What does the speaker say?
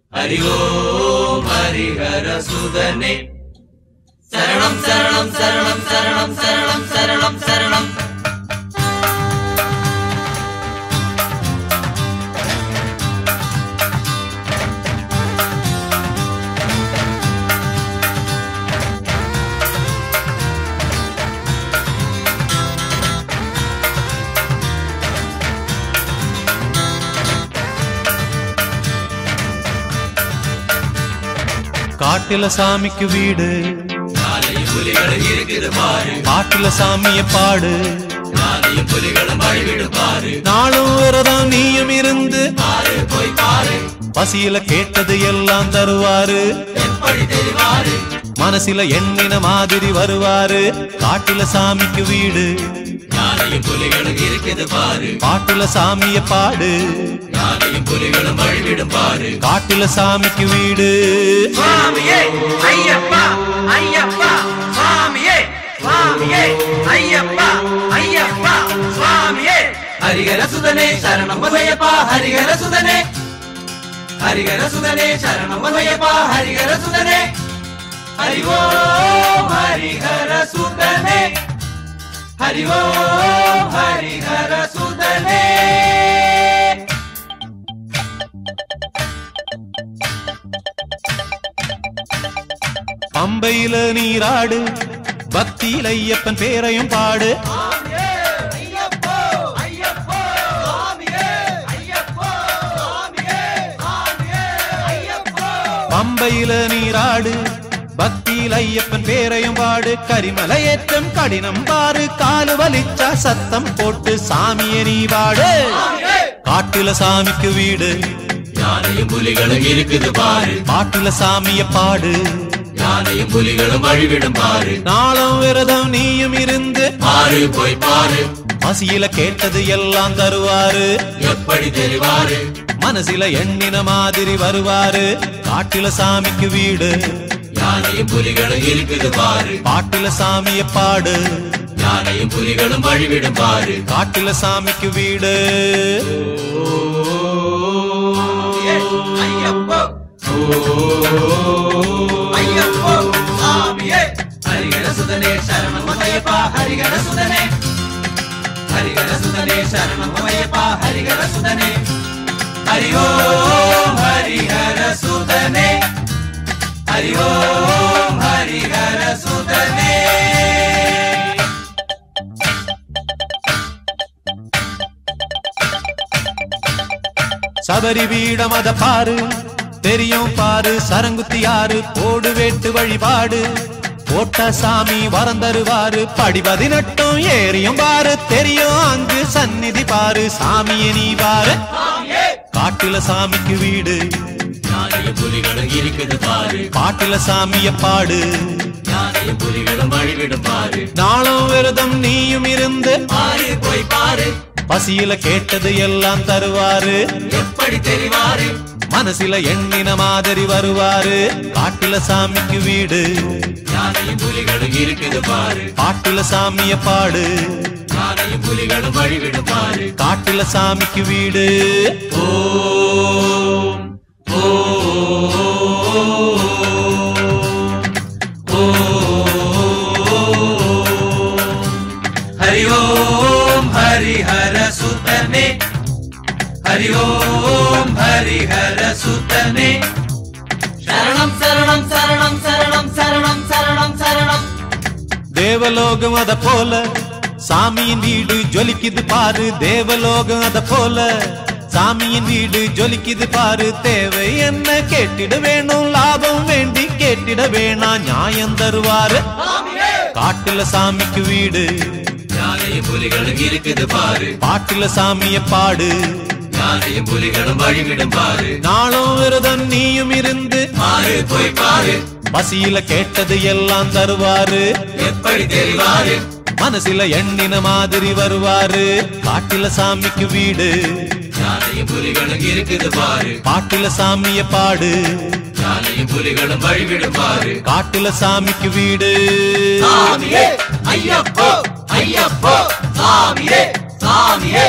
ஹரி ஓம் ஹரிஹர சுதனே சரணம் சரணம் சரணம் சரணம் சரணம் சரணம் சரணம் காட்டுல சாமிக்கு வீடு நாளையும் புலிகளும் இருக்குது பாரு காட்டுல சாமிய பாடு நாளையும் புலிகளும் வழிவிடு பாரு நாளும் விரதம் நீயும் இருந்து பாரு போய் பாரு பசியில கேட்டது எல்லாம் தருவாரு எப்படி தெரிவாரு மனசில எண்ணின மாதிரி வருவாரு காட்டுல சாமிக்கு வீடு நாளையும் புலிகளும் இருக்குது பாரு காட்டுல சாமிய பாடு நாளையும் புலிகளும் வழிவிடும் பாரு காட்டுல சாமிக்கு வீடு சுவாமியே ஐயப்பா ஐயப்பா சுவாமியே சுவாமியே ஐயப்பா ஐயப்பா சுவாமியே ஹரிஹர சுதனே சரணம் வதையப்பா ஹரிஹர சுதனே ஹரிஹர சுதனே சரணம் வதையப்பா ஹரிஹர சுதனே ஹரி ஓம் ஹரிஹர சுதனே ஹரி ஓம் ஹரிஹர சுதனே பம்பையில நீராடு பக்தியில ஐயப்பன் பேரையும் பாடு பம்பையில நீராடு பக்தியில் ஐயப்பன் பேரையும் பாடு கரிமலை ஏற்றம் கடினம் பாரு காலு வலிச்சா சத்தம் போட்டு சாமியை நீ பாடு காட்டுல சாமிக்கு வீடு யானையும் புலிகளும் இருக்குது பாரு பாட்டுல சாமிய பாடு யானையும் புலிகளும் வழிவிடும் பாரு நாளும் விரதம் நீயும் இருந்து பாரு போய் பாரு பசியில கேட்டது எல்லாம் தருவாரு எப்படி தெரிவாரு மனசில எண்ணின மாதிரி வருவாரு காட்டுல சாமிக்கு வீடு யானையும் புலிகளும் இருக்குது பாரு பாட்டுல சாமிய பாடு யானையும் புலிகளும் வழிவிடும் பாரு காட்டுல சாமிக்கு வீடு ஐயப்போ ஐயப்போ சுவாமியே ஹரிகர சுதனே சரணம் மமையப்பா ஹரிகர சுதனே ஹரிகர சுதனே சரணம் மமையப்பா ஹரிகர சுதனே ஹரி ஓம் ஹரிஹர சுதனே ஹரி ஓம் ஹரிஹர சுதனே சபரி வீடம் அத பாரு தெரியும் பாரு சரங்குத்தி யாரு போடு வேட்டு வழிபாடு போட்ட சாமி வரம் தருவாரு படி பதினெட்டும் ஏறியும் பாரு தெரியும் அங்கு சந்நிதி பாரு சாமியை நீ பாரு காட்டுல சாமிக்கு வீடு யானையும் புலிகளும் இருக்குது பாரு பாட்டுல சாமிய பாடு யானையும் புலிகளும் வழிவிடும் பாரு நாளும் விரதம் நீயும் இருந்து பாரு போய் பாரு பசியில கேட்டது எல்லாம் தருவாரு எப்படி தெரிவாரு மனசில எண்ணின மாதிரி வருவாரு காட்டுல சாமிக்கு வீடு யானையும் புலிகளும் இருக்குது பாரு பாட்டுல சாமிய பாடு யானையும் புலிகளும் வழிவிடும் பாரு காட்டுல சாமிக்கு வீடு ஓம் ஹரி ஓம் ஹரிஹர சுதனே ஹரி ஓம் ஹரிஹர சுதனே சரணம் சரணம் சரணம் சரணம் சரணம் சரணம் சரணம் தேவலோகம் அத போல சாமியின் வீடு ஜொலிக்குது பாரு தேவலோகம் அத போல சாமியின் வீடு ஜொலிக்குது பாரு தேவை என்ன கேட்டிட வேணும் லாபம் வேண்டி கேட்டிட வேணாம் நியாயம் தருவாரு காட்டுல சாமிக்கு வீடு யானையும் புலிகளும் இருக்குது பாரு பாட்டுல சாமிய பாடு யானையும் புலிகளும் வழிவிடும் பாரு நாளும் விரதம் நீயும் இருந்து பாரு போய் பாரு பசியில கேட்டது எல்லாம் தருவாரு எப்படி தெரிவாரு மனசில எண்ணின மாதிரி வருவாரு காட்டுல சாமிக்கு வீடு யானையும் புலிகளும் இருக்குது பாரு பாட்டுல சாமிய பாடு யானையும் புலிகளும் வழிவிடும் பாரு காட்டுல சாமிக்கு வீடு சாமியே ஐயப்போ ஐயப்போ சாமியே சாமியே